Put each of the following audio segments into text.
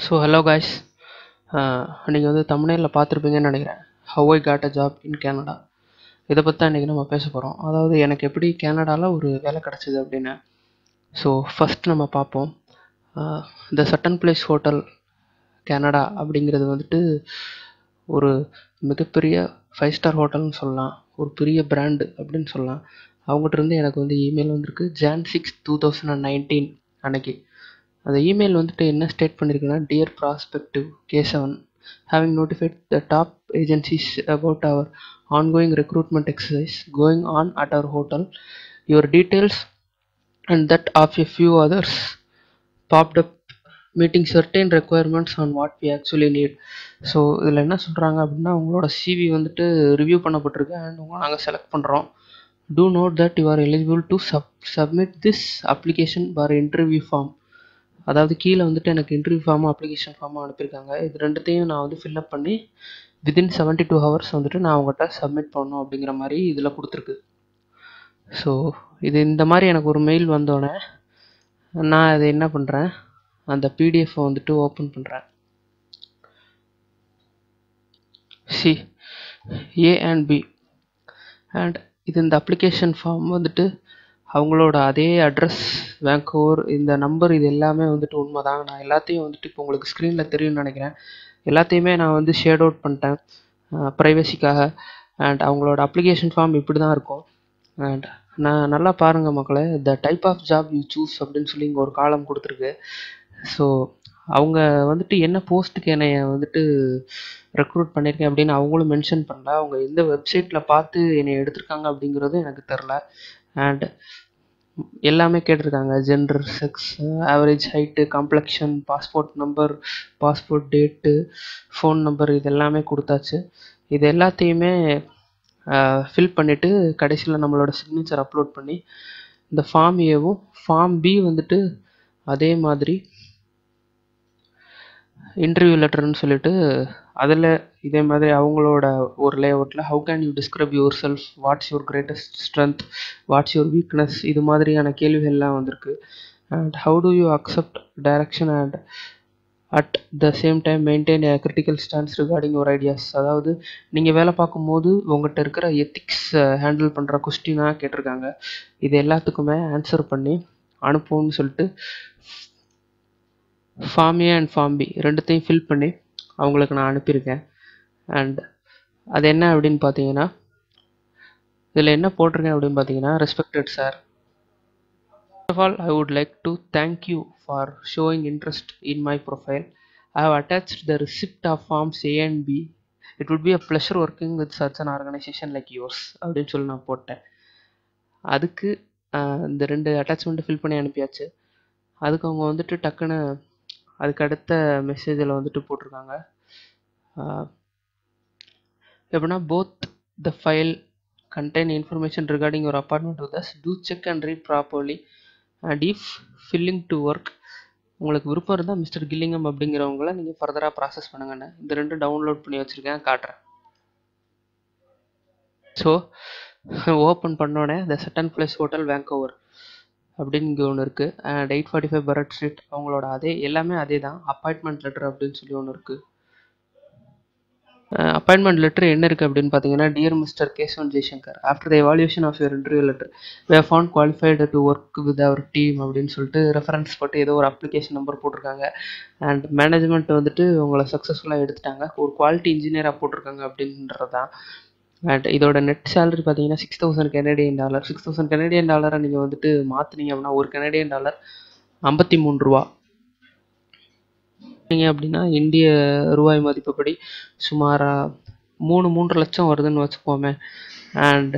so hello guys நீங்கள் வந்து தமிழில் பார்த்துருப்பீங்கன்னு நினைக்கிறேன் how I got a job in Canada இதை பற்றி தான் இன்றைக்கி நம்ம பேச போகிறோம் அதாவது எனக்கு எப்படி கேனடாவில் ஒரு வேலை கிடச்சிது அப்படின்னு ஸோ ஃபஸ்ட் நம்ம பார்ப்போம் த சட்டன் பிளேஸ் ஹோட்டல் கேனடா அப்படிங்கிறது வந்துட்டு ஒரு மிகப்பெரிய ஃபைவ் ஸ்டார் ஹோட்டல்னு சொல்லலாம் ஒரு பெரிய பிராண்டு அப்படின்னு சொல்லலாம் அவங்ககிட்ட இருந்து எனக்கு வந்து இமெயில் வந்திருக்கு June six two thousand and nineteen அன்னைக்கு அந்த இமெயில் வந்துட்டு என்ன ஸ்டேட் பண்ணியிருக்குன்னா dear prospective Kesavan having notified the top agencies about our ongoing recruitment exercise going on at our hotel your details and that of a few others popped up meeting certain requirements on what we actually need so இதில் என்ன சொல்கிறாங்க அப்படின்னா உங்களோட CV வந்துட்டு review பண்ணப்பட்டிருக்கு and உங்களை நாங்கள் select பண்ணுறோம் to note that you are eligible to sub submit this application for interview form அதாவது கீழே வந்துட்டு எனக்கு இன்டர்வியூ ஃபார்மும் அப்ளிகேஷன் ஃபார்மும் அனுப்பியிருக்காங்க இது ரெண்டுத்தையும் நான் வந்து ஃபில்அப் பண்ணி வித்தின் செவன்ட்டி டூ ஹவர்ஸ் வந்துட்டு நான் அவங்ககிட்ட சப்மிட் பண்ணணும் அப்படிங்கிற மாதிரி இதில் கொடுத்துருக்கு ஸோ இது இந்த மாதிரி எனக்கு ஒரு மெயில் வந்தோடனே நான் அதை என்ன பண்ணுறேன் அந்த பிடிஎஃப்பை வந்துட்டு ஓப்பன் பண்ணுறேன் see A and B and இது இந்த அப்ளிகேஷன் ஃபார்ம் வந்துட்டு அவங்களோட அதே அட்ரஸ் வேங்கோவர் இந்த நம்பர் இது எல்லாமே வந்துட்டு உண்மை தான் நான் எல்லாத்தையும் வந்துட்டு இப்போ உங்களுக்கு ஸ்க்ரீனில் தெரியும்னு நினைக்கிறேன் எல்லாத்தையுமே நான் வந்து ஷேட் அவுட் பண்ணிட்டேன் ப்ரைவசிக்காக அண்ட் அவங்களோட அப்ளிகேஷன் ஃபார்ம் இப்படி தான் இருக்கும் அண்ட் நான் நல்லா பாருங்கள் மக்களே the type of job you choose அப்படின்னு சொல்லி இங்கே ஒரு காலம் கொடுத்துருக்கு ஸோ அவங்க வந்துட்டு என்ன போஸ்ட்டுக்கு என்னைய வந்துட்டு ரெக்ரூட் பண்ணியிருக்கேன் அப்படின்னு அவங்களும் மென்ஷன் பண்ணல அவங்க எந்த வெப்சைட்டில் பார்த்து என்னை எடுத்திருக்காங்க அப்படிங்கிறதும் எனக்கு தெரில அண்ட் எல்லாமே கேட்டிருக்காங்க gender sex average height complexion passport number passport date phone number இது எல்லாமே கொடுத்தாச்சு இது எல்லாத்தையுமே ஃபில் பண்ணிவிட்டு கடைசியில் நம்மளோட சிக்னேச்சர் அப்லோட் பண்ணி இந்த ஃபார்ம் ஏவும் ஃபார்ம் பி வந்துட்டு அதே மாதிரி இன்டர்வியூ லெட்டர்னு சொல்லிட்டு அதில் இதே மாதிரி அவங்களோட ஒரு லேஅவுட்டில் how can you describe yourself what's your greatest strength what's your weakness இது மாதிரியான கேள்விகள்லாம் வந்திருக்கு and how do you accept direction and at the same time maintain a critical stands regarding your ideas அதாவது நீங்கள் வேலை பார்க்கும்போது உங்கள்கிட்ட இருக்கிற எத்திக்ஸ் ஹேண்டில் பண்ணுற கொஸ்டினாக கேட்டிருக்காங்க இது எல்லாத்துக்குமே ஆன்சர் பண்ணி அனுப்புவோம்னு சொல்லிட்டு form A and form B ரெண்டுத்தையும் ஃபில் பண்ணி அவங்களுக்கு நான் அனுப்பியிருக்கேன் அண்ட் அது என்ன அப்படின்னு பார்த்தீங்கன்னா இதில் என்ன போட்டிருக்கேன் அப்படின்னு பார்த்தீங்கன்னா respected sir first of all I would like to thank you for showing interest in my profile I have attach the receipt of forms A and B it would be a pleasure working with such an organisation like yours அப்படின்னு சொல்லி நான் போட்டேன் அதுக்கு இந்த ரெண்டு attachment fill பண்ணி அனுப்பியாச்சு அதுக்கு அவங்க வந்துட்டு டக்குன்னு அதுக்கு அடுத்த மெசேஜில் வந்துட்டு போட்டிருக்காங்க எப்படின்னா both the file contain information regarding your apartment with us do check and read properly and if filling to work உங்களுக்கு விருப்பம் இருந்தால் மிஸ்டர் கில்லிங்கம் அப்படிங்கிறவங்கள நீங்கள் ஃபர்தராக ப்ராசஸ் பண்ணுங்கண்ணே இந்த ரெண்டும் டவுன்லோட் பண்ணி வச்சுருக்கேன் காட்டுறேன் ஸோ ஓப்பன் பண்ணோடனே த சட்டன் பிளேஸ் ஹோட்டல் வேங்கோவர் அப்படின்னு இங்கே ஒன்று இருக்குது and eight forty five Burrard street அவங்களோட அதே எல்லாமே அதே தான் அப்பாயின்மெண்ட் லெட்டர் அப்படின்னு சொல்லி ஒன்று இருக்குது அப்பாயின்மெண்ட் லெட்டர் என்ன இருக்குது அப்படின்னு பார்த்தீங்கன்னா dear mister Kesavan Jaishankar after the evaluation of your interview letter we found qualified to work with our team அப்படின்னு சொல்லிட்டு ரெஃபரன்ஸ் போட்டு ஏதோ ஒரு அப்ளிகேஷன் நம்பர் போட்டிருக்காங்க அண்ட் மேனேஜ்மெண்ட் வந்துட்டு உங்களை சக்ஸஸ்ஃபுல்லாக எடுத்துட்டாங்க ஒரு குவாலிட்டி இன்ஜினியராக போட்டிருக்காங்க அப்படின்றது தான் அண்ட் இதோட நெட் சேலரி பார்த்தீங்கன்னா six thousand Canadian dollar six thousand Canadian டாலரை நீங்கள் வந்துட்டு மாற்றினீங்க அப்படின்னா ஒரு கெனடியன் டாலர் ஐம்பத்தி மூணு ரூபா நீங்கள் அப்படின்னா இந்திய ரூபாய் மதிப்புப்படி சுமாராக மூணு மூன்று லட்சம் வருதுன்னு வச்சுக்கோமே அண்ட்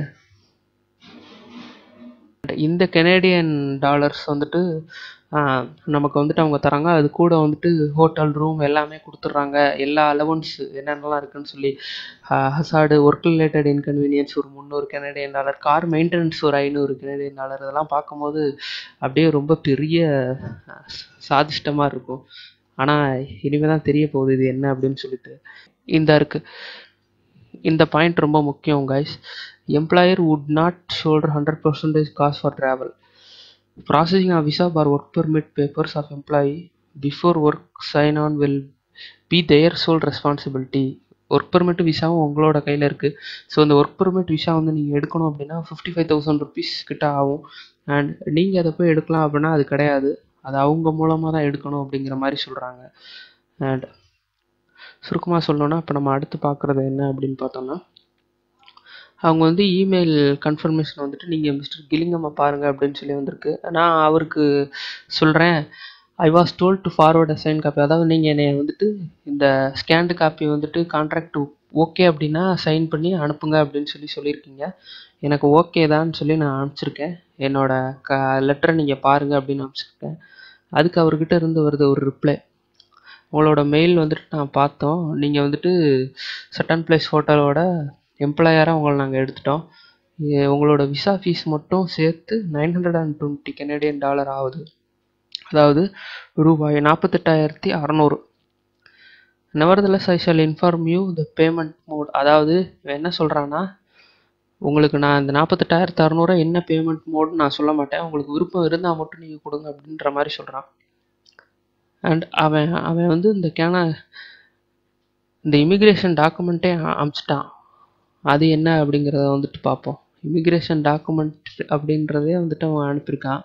இந்த கெனேடியன் டாலர்ஸ் வந்துட்டு நமக்கு வந்துட்டு அவங்க தராங்க அது கூட வந்துட்டு ஹோட்டல் ரூம் எல்லாமே கொடுத்துட்றாங்க எல்லா அலவன்ஸ் என்னென்னலாம் இருக்குன்னு சொல்லி ஹசாடு ஒர்க் ரிலேட்டட் இன்கன்வீனியன்ஸ் ஒரு முந்நூறு கெனடியன் டாலர் கார் மெயின்டெனன்ஸ் ஒரு ஐநூறு கெனடியன் டாலர் இதெல்லாம் பார்க்கும்போது அப்படியே ரொம்ப பெரிய சாதிஷ்டமாக இருக்கும் ஆனால் இனிமேல் தான் தெரிய போகுது இது என்ன அப்படின்னு சொல்லிட்டு இந்த இருக்குது இந்த பாயிண்ட் ரொம்ப முக்கியம் guys employer would not shoulder hundred percentage cost for travel processing of visa for work permit papers of employee before work sign on will be their sole responsibility work permit விசாவும் உங்களோட கையில் இருக்குது so இந்த work permit visa வந்து நீங்கள் எடுக்கணும் அப்படின்னா fifty five thousand rupees கிட்ட ஆகும் அண்ட் நீங்கள் அதை போய் எடுக்கலாம் அப்படின்னா அது கிடையாது அது அவங்க மூலமாக தான் எடுக்கணும் அப்படிங்கிற மாதிரி சொல்கிறாங்க அண்ட் சுருக்கமாக சொல்லணும்னா இப்போ நம்ம அடுத்து பார்க்குறது என்ன அப்படின்னு பார்த்தோம்னா அவங்க வந்து இமெயில் கன்ஃபர்மேஷன் வந்துட்டு நீங்கள் மிஸ்டர் கில்லிங்கம்மை பாருங்கள் அப்படின்னு சொல்லி வந்திருக்கு நான் அவருக்கு சொல்கிறேன் I was told to forward assign copy அதாவது நீங்கள் என்னை வந்துட்டு இந்த ஸ்கேண்டு காப்பி வந்துட்டு கான்ட்ராக்ட் ஓகே அப்படின்னா சைன் பண்ணி அனுப்புங்க அப்படின்னு சொல்லி சொல்லியிருக்கீங்க எனக்கு ஓகே தான் சொல்லி நான் அனுப்பிச்சிருக்கேன் என்னோட க லெட்டரை நீங்கள் பாருங்கள் அப்படின்னு அனுப்பிச்சிருக்கேன் அதுக்கு அவர்கிட்ட இருந்து வருது ஒரு ரிப்ளை உங்களோட மெயில் வந்துட்டு நான் பார்த்தோம் நீங்கள் வந்துட்டு சட்டன் பிளேஸ் ஹோட்டலோட எம்ப்ளாயராக உங்களை நாங்கள் எடுத்துட்டோம் இ- உங்களோட விசா ஃபீஸ் மட்டும் சேர்த்து nine hundred and twenty Canadian dollar ஆகுது அதாவது ரூபாய் நாற்பத்தெட்டாயிரத்தி அறநூறு nevertheless I shall inform you the payment mode அதாவது இவன் என்ன சொல்கிறான்னா உங்களுக்கு நான் இந்த நாற்பத்தெட்டாயிரத்து அறநூறுவா என்ன பேமெண்ட் மோட்னு நான் சொல்ல மாட்டேன் உங்களுக்கு விருப்பம் இருந்தால் மட்டும் நீங்கள் கொடுங்க அப்படின்ற மாதிரி சொல்கிறான் அண்ட் அவன் அவன் வந்து இந்த கேன இந்த இமிக்ரேஷன் டாக்குமெண்ட்டே அமிச்சிட்டான் அது என்ன அப்படிங்கிறத வந்துட்டு பார்ப்போம் இமிக்ரேஷன் டாக்குமெண்ட் அப்படின்றதே வந்துட்டு அவன் அனுப்பியிருக்கான்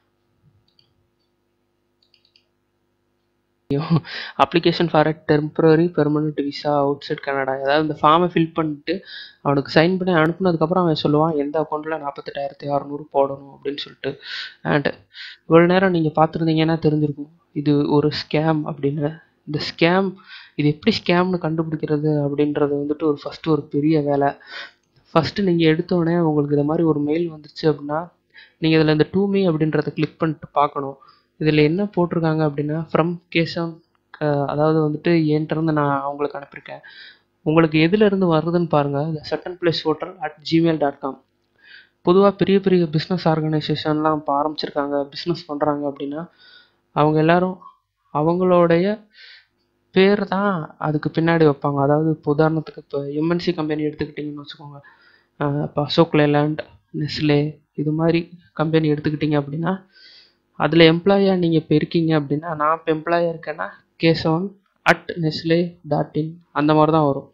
application for a temporary permanent visa outside Canada அதாவது இந்த ஃபார்மை ஃபில் பண்ணிட்டு அவனுக்கு சைன் பண்ணி அனுப்புனதுக்கப்புறம் அவன் சொல்லுவான் எந்த அக்கௌண்ட்டில் நாற்பத்தெட்டாயிரத்தி அறநூறு போடணும் அப்படின்னு சொல்லிட்டு அண்ட் இவ்வளோ நேரம் நீங்கள் பார்த்துருந்தீங்கன்னா தெரிஞ்சிருக்கும் இது ஒரு ஸ்கேம் அப்படின்னு இந்த ஸ்கேம் இது எப்படி ஸ்கேம்னு கண்டுபிடிக்கிறது அப்படின்றது வந்துட்டு ஒரு ஃபஸ்ட்டு ஒரு பெரிய வேலை ஃபஸ்ட்டு நீங்கள் எடுத்தோடனே உங்களுக்கு இது மாதிரி ஒரு மெயில் வந்துச்சு அப்படின்னா நீங்கள் இதில் இந்த டூ மீ அப்படின்றத கிளிக் பண்ணிட்டு பார்க்கணும் இதில் என்ன போட்டிருக்காங்க அப்படின்னா ஃப்ரம் கேசம் அதாவது வந்துட்டு என்கிட்ட இருந்து நான் அவங்களுக்கு அனுப்பியிருக்கேன் உங்களுக்கு எதுல இருந்து வருதுன்னு பாருங்கள் இந்த Sutton place hotel at Gmail dot com பொதுவாக பெரிய பெரிய பிஸ்னஸ் ஆர்கனைசேஷன்லாம் இப்போ ஆரம்பிச்சிருக்காங்க பிஸ்னஸ் பண்ணுறாங்க அப்படின்னா அவங்க எல்லாரும் அவங்களுடைய பேர் தான் அதுக்கு பின்னாடி வைப்பாங்க அதாவது இப்போ உதாரணத்துக்கு இப்போ எம்என்சி கம்பெனி எடுத்துக்கிட்டிங்கன்னு வச்சுக்கோங்க அஹ் இப்போ அசோக் லேலாண்ட் நெஸ்லே இது மாதிரி கம்பெனி எடுத்துக்கிட்டிங்க அப்படின்னா அதில் எம்ப்ளாயாக நீங்கள் இப்போ இருக்கீங்க அப்படின்னா நான் இப்போ எம்ப்ளாயாக இருக்கேன்னா Kesavan at Nestle dot in அந்த மாதிரி தான் வரும்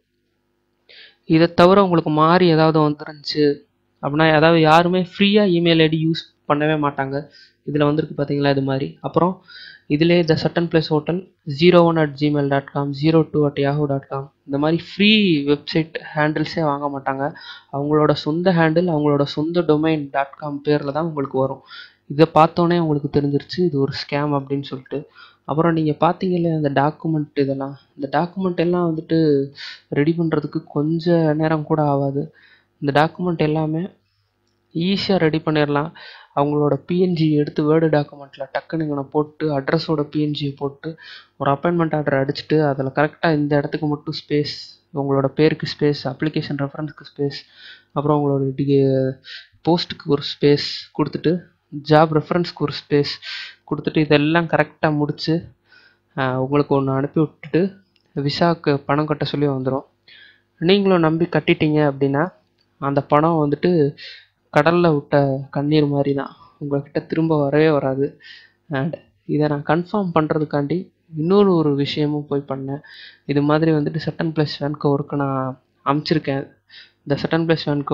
இதை தவிர உங்களுக்கு மாறி ஏதாவது வந்துருந்துச்சு அப்படின்னா அதாவது யாருமே ஃப்ரீயாக இமெயில் ஐடி யூஸ் பண்ணவே மாட்டாங்க இதில் வந்திருக்கு பார்த்தீங்களா இது மாதிரி அப்புறம் இதிலே the Sutton place hotel zero one at Gmail dot com zero two at Yahoo dot com இந்த மாதிரி ஃப்ரீ வெப்சைட் ஹேண்டில்ஸே வாங்க மாட்டாங்க அவங்களோட சொந்த ஹேண்டில் அவங்களோட சொந்த டொமைன் டாட் காம் பேரில் தான் உங்களுக்கு வரும் இதை பார்த்தோன்னே உங்களுக்கு தெரிஞ்சிருச்சு இது ஒரு ஸ்கேம் அப்படின்னு சொல்லிட்டு அப்புறம் நீங்கள் பார்த்தீங்கல்ல இந்த டாக்குமெண்ட் இதெல்லாம் இந்த டாக்குமெண்ட் எல்லாம் வந்துட்டு ரெடி பண்ணுறதுக்கு கொஞ்ச நேரம் கூட ஆகாது இந்த டாக்குமெண்ட் எல்லாமே ஈஸியாக ரெடி பண்ணிடலாம் அவங்களோட பிஎன்ஜி எடுத்து வேர்டு டாக்குமெண்ட்டில் டக்குன்னு இங்கே போட்டு அட்ரஸோட பிஎன்ஜியை போட்டு ஒரு அப்பாயின்மெண்ட் ஆர்டர் அடிச்சுட்டு அதில் கரெக்டாக இந்த இடத்துக்கு மட்டும் ஸ்பேஸ் உங்களோட பேருக்கு ஸ்பேஸ் அப்ளிகேஷன் ரெஃபரன்ஸ்க்கு ஸ்பேஸ் அப்புறம் உங்களோட டி போஸ்ட்டுக்கு ஒரு ஸ்பேஸ் கொடுத்துட்டு ஜாப் ரெஃபரன்ஸ்க்கு ஒரு ஸ்பேஸ் கொடுத்துட்டு இதெல்லாம் கரெக்டாக முடித்து உங்களுக்கு ஒன்று அனுப்பி விட்டுட்டு விசாவுக்கு பணம் கட்ட சொல்லி வந்துடும் நீங்களும் நம்பி கட்டிட்டீங்க அப்படின்னா அந்த பணம் வந்துட்டு கடலில் விட்ட கண்ணீர் மாதிரி தான் உங்கள்கிட்ட திரும்ப வரவே வராது அண்ட் இதை நான் கன்ஃபார்ம் பண்ணுறதுக்காண்டி இன்னொரு ஒரு விஷயமும் போய் பண்ணேன் இது மாதிரி வந்துட்டு சட்டன் ப்ளஸ் வேன்கோவருக்கு நான் அமுச்சிருக்கேன் இந்த சட்டன் ப்ளஸ் வேன்கோ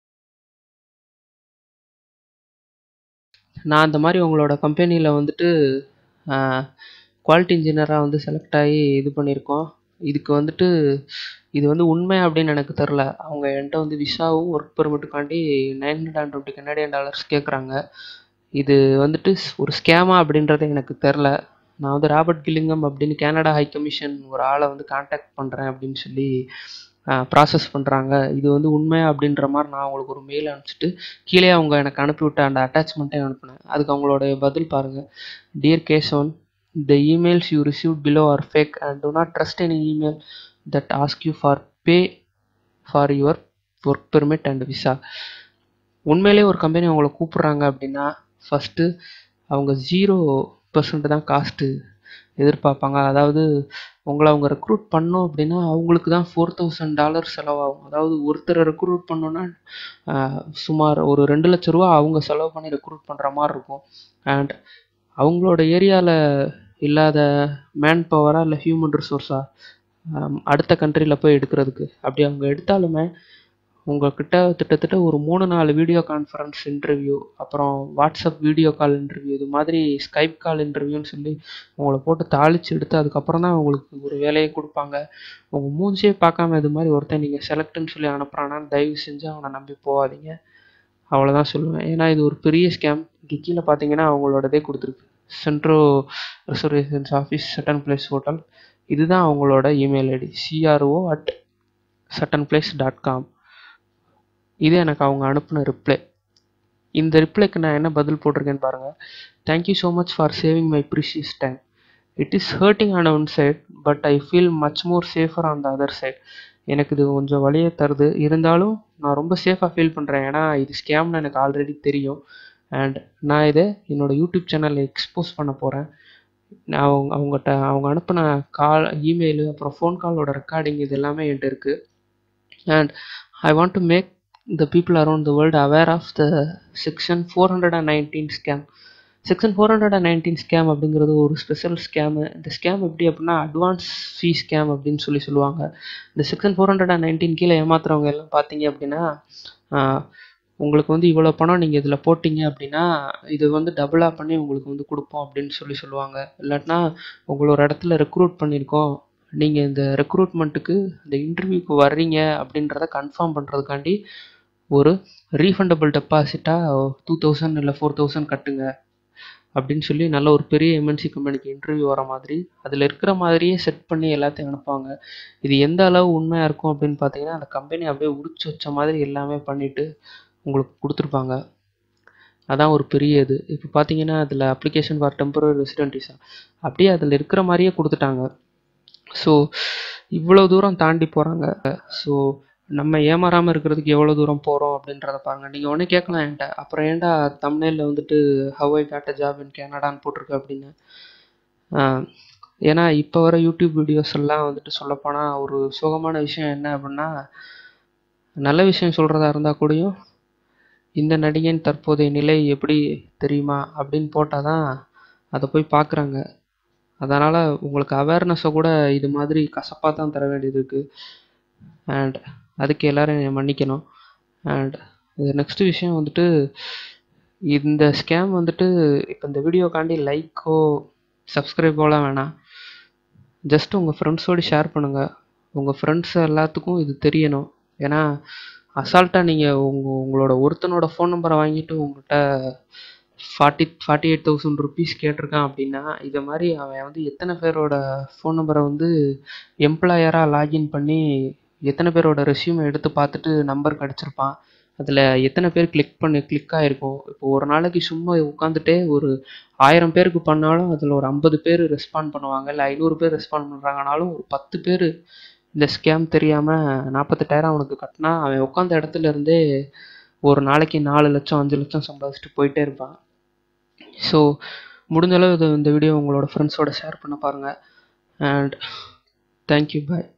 நான் இந்த மாதிரி உங்களோட கம்பெனியில் வந்துட்டு குவாலிட்டி இன்ஜினியராக வந்து செலக்ட் ஆகி இது பண்ணியிருக்கோம் இதுக்கு வந்துட்டு இது வந்து உண்மை அப்படின்னு எனக்கு தெரில அவங்க என்கிட்ட வந்து விசாவும் ஒர்க் பெர்மிட்டுக்காண்டி nine hundred and twenty Canadian dollars கேட்குறாங்க இது வந்துட்டு ஒரு ஸ்கேமா அப்படின்றது எனக்கு தெரில நான் வந்து ராபர்ட் கில்லிங்கம் அப்படின்னு கனடா ஹை கமிஷன் ஒரு ஆளை வந்து காண்டாக்ட் பண்ணுறேன் அப்படின்னு சொல்லி ப்ராசஸ் பண்ணுறாங்க இது வந்து உண்மை அப்படின்ற மாதிரி நான் அவங்களுக்கு ஒரு மெயில் அனுப்பிச்சிட்டு கீழே அவங்க எனக்கு அனுப்பிவிட்ட அந்த அட்டாச்மெண்ட்டே அனுப்பினேன் அதுக்கு அவங்களோட பதில் பாருங்கள் dear Kesavan the emails you received below are fake and do not trust any email that ask you for pay for your work permit and visa உண்மையிலே ஒரு கம்பெனி உங்களை கூப்பிட்றாங்க அப்படின்னா ஃபஸ்ட்டு அவங்க ஜீரோ பர்சன்ட் தான் காஸ்ட்டு எதிர்பார்ப்பாங்க அதாவது உங்களை அவங்க ரெக்ரூட் பண்ணோம் அப்படின்னா அவங்களுக்கு தான் ஃபோர் தௌசண்ட் டாலர் செலவாகும் அதாவது ஒருத்தரை ரெக்ரூட் பண்ணோன்னா சுமார் ஒரு ரெண்டு லட்ச ரூபா அவங்க செலவு பண்ணி ரெக்ரூட் பண்ணுற மாதிரி இருக்கும் அண்ட் அவங்களோட ஏரியாவில் இல்லாத மேன் பவரா இல்லை ஹியூமன் ரிசோர்ஸா அடுத்த கண்ட்ரியில் போய் எடுக்கிறதுக்கு அப்படி அவங்க எடுத்தாலுமே உங்கள்கிட்ட கிட்டத்தட்ட ஒரு மூணு நாலு வீடியோ கான்ஃபரன்ஸ் இன்டர்வியூ அப்புறம் வாட்ஸ்அப் வீடியோ கால் இன்டர்வியூ இது மாதிரி ஸ்கைப் கால் இன்டர்வியூன்னு சொல்லி உங்களை போட்டு தாளித்து எடுத்து அதுக்கப்புறம் தான் உங்களுக்கு ஒரு வேலையை கொடுப்பாங்க உங்கள் மூஞ்சியே பார்க்காம இது மாதிரி ஒருத்தன் நீங்கள் செலக்ட்னு சொல்லி அனுப்புகிறானான்னு தயவு செஞ்சு அவனை நம்பி போகாதீங்க அவ்வளோதான் சொல்லுவேன் ஏன்னா இது ஒரு பெரிய ஸ்கேம் இங்கே கீழே பார்த்தீங்கன்னா அவங்களோடதே கொடுத்துருக்கு central reservations office Sutton place hotel இதுதான் அவங்களோட email ID CRO at Sutton place dot com இது எனக்கு அவங்க அனுப்பின ரிப்ளை இந்த ரிப்ளைக்கு நான் என்ன பதில் போட்டிருக்கேன்னு பாருங்கள் thank you so much for saving my precious time it is hurting on one side but I feel much more safer on the other side எனக்கு இது கொஞ்சம் வழியை தருது இருந்தாலும் நான் ரொம்ப சேஃபாக ஃபீல் பண்ணுறேன் ஏன்னா இது ஸ்கேம்னு எனக்கு ஆல்ரெடி தெரியும் அண்ட் நான் இதை என்னோடய யூடியூப் சேனலில் எக்ஸ்போஸ் பண்ண போகிறேன் நான் அவங்க அவங்ககிட்ட அவங்க அனுப்பின கால் இமெயிலு அப்புறம் ஃபோன் காலோட ரெக்கார்டிங் இது எல்லாமே என்கிட்ட இருக்குது and I want to make the people around the world aware of the section four hundred and nineteen scam section four hundred and nineteen scam அப்படிங்கிறது ஒரு ஸ்பெஷல் ஸ்கேமு இந்த scam எப்படி அப்படின்னா அட்வான்ஸ் ஃபீ ஸ்கேம் அப்படின்னு சொல்லி சொல்லுவாங்க இந்த section four hundred and nineteen கீழே ஏமாத்துறவங்க எல்லாம் பார்த்தீங்க அப்படின்னா உங்களுக்கு வந்து இவ்வளோ பணம் நீங்கள் இதில் போட்டிங்க அப்படின்னா இது வந்து டபுளாக பண்ணி உங்களுக்கு வந்து கொடுப்போம் அப்படின்னு சொல்லி சொல்லுவாங்க இல்லாட்டினா உங்களை ஒரு இடத்துல ரெக்ரூட் பண்ணியிருக்கோம் நீங்கள் இந்த ரெக்ரூட்மெண்ட்டுக்கு இந்த இன்டர்வியூக்கு வர்றீங்க அப்படின்றத கன்ஃபார்ம் பண்ணுறதுக்காண்டி ஒரு ரீஃபண்டபிள் டெபாசிட்டாக டூ தௌசண்ட் இல்லை ஃபோர் தௌசண்ட் கட்டுங்க அப்படின்னு சொல்லி நல்ல ஒரு பெரிய எம்என்சி கம்பெனிக்கு இன்டர்வியூ வர மாதிரி அதில் இருக்கிற மாதிரியே செட் பண்ணி எல்லாத்தையும் அனுப்புவாங்க இது எந்த அளவு உண்மையாக இருக்கும் அப்படின்னு பார்த்தீங்கன்னா அந்த கம்பெனி அப்படியே உடிச்சு வச்ச மாதிரி எல்லாமே பண்ணிவிட்டு உங்களுக்கு கொடுத்துருப்பாங்க அதான் ஒரு பெரிய இது இப்போ பார்த்தீங்கன்னா அதில் application for temporary resident visa அப்படியே அதில் இருக்கிற மாதிரியே கொடுத்துட்டாங்க ஸோ இவ்வளோ தூரம் தாண்டி போகிறாங்க ஸோ நம்ம ஏமாறாமல் இருக்கிறதுக்கு எவ்வளோ தூரம் போகிறோம் அப்படின்றத பாருங்கள் நீங்கள் ஒன்று கேட்கலாம் என்கிட்ட அப்புறம் ஏன்டா தமிழில் வந்துட்டு how I got a job in கேனடான்னு போட்டிருக்கு அப்படின்னு ஏன்னா இப்போ வர யூடியூப் வீடியோஸ் எல்லாம் வந்துட்டு சொல்லப்போனால் ஒரு சுகமான விஷயம் என்ன அப்படின்னா நல்ல விஷயம் சொல்கிறதா இருந்தால் கூடயும் இந்த நடிகையின் தற்போதைய நிலை எப்படி தெரியுமா அப்படின்னு போட்டால் தான் அதை போய் பார்க்குறாங்க அதனால் உங்களுக்கு அவேர்னஸை கூட இது மாதிரி கசப்பாக தான் தர வேண்டியது இருக்குது அண்ட் அதுக்கு எல்லோரும் மன்னிக்கணும் அண்ட் இது நெக்ஸ்ட் விஷயம் வந்துட்டு இந்த ஸ்கேம் வந்துட்டு இப்போ இந்த வீடியோக்காண்டி லைக்கோ சப்ஸ்கிரைபோலாம் வேணாம் ஜஸ்ட் உங்கள் ஃப்ரெண்ட்ஸோடு ஷேர் பண்ணுங்கள் உங்கள் ஃப்ரெண்ட்ஸ் எல்லாத்துக்கும் இது தெரியணும் ஏன்னா அசால்ட்டாக நீங்கள் உங்கள் உங்களோட ஒருத்தனோட ஃபோன் நம்பரை வாங்கிட்டு உங்கள்கிட்ட forty forty eight thousand rupees கேட்டிருக்கான் அப்படின்னா இதை மாதிரி அவன் வந்து எத்தனை பேரோட ஃபோன் நம்பரை வந்து எம்ப்ளாயராக லாகின் பண்ணி எத்தனை பேரோட ரெஸ்யூமை எடுத்து பார்த்துட்டு நம்பர் கிடச்சிருப்பான் அதில் எத்தனை பேர் கிளிக் பண்ணி கிளிக் ஆகிருக்கும் இப்போ ஒரு நாளைக்கு சும்மா உட்காந்துட்டே ஒரு ஆயிரம் பேருக்கு பண்ணாலும் அதில் ஒரு ஐம்பது பேர் ரெஸ்பாண்ட் பண்ணுவாங்க இல்லை ஐநூறு பேர் ரெஸ்பாண்ட் பண்ணுறாங்கனாலும் ஒரு பத்து பேர் இந்த ஸ்கேம் தெரியாமல் நாற்பத்தெட்டாயிரம் அவனுக்கு கட்டினா அவன் உட்காந்த இடத்துல இருந்தே ஒரு நாளைக்கு நாலு லட்சம் அஞ்சு லட்சம் சம்பாதிச்சுட்டு போயிட்டே இருப்பான் ஸோ முடிஞ்சளவு இது இந்த வீடியோ உங்களோட ஃப்ரெண்ட்ஸோட ஷேர் பண்ண பாருங்கள் அண்ட் தேங்க்யூ பாய்